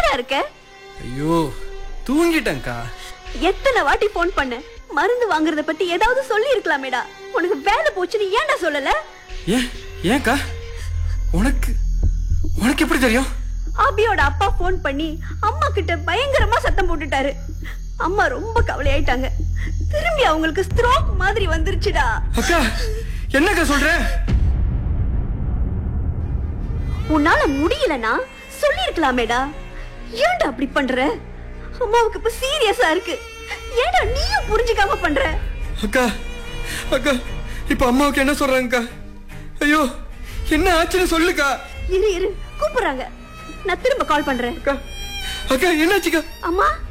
எங்கடா இருக்க ஐயோ தூங்கிட்டேன்க்கா எத்தனை வாட்டி ஃபோன் பண்ண மருந்து வாங்குறத பத்தி ஏதாவது சொல்லி இருக்கலாமேடா உனக்கு வேலை போச்சுன்னு ஏன்டா சொல்லல ஏன் ஏன்க்கா உனக்கு உனக்கு எப்படி தெரியும் அபியோட அப்பா ஃபோன் பண்ணி அம்மா கிட்ட பயங்கரமா சத்தம் போட்டுட்டாரு அம்மா ரொம்ப கவலையாயிட்டாங்க திரும்பி அவங்களுக்கு ஸ்ட்ரோக் மாதிரி வந்துருச்சுடா அக்கா என்னக்கா சொல்ற உன்னால முடியலனா சொல்லி இருக்கலாமேடா ஏன்டா அப்படி பண்ற அம்மாவுக்கு இப்ப சீரியஸா இருக்கு ஏன்டா நீயும் புரிஞ்சுக்காம பண்ற அக்கா அக்கா இப்ப அம்மாவுக்கு என்ன சொல்றாங்கக்கா ஐயோ என்ன ஆச்சுன்னு சொல்லுக்கா இரு இரு கூப்பிடுறாங்க நான் திரும்ப கால் பண்றேன் அக்கா அக்கா என்னாச்சுக்கா அம்மா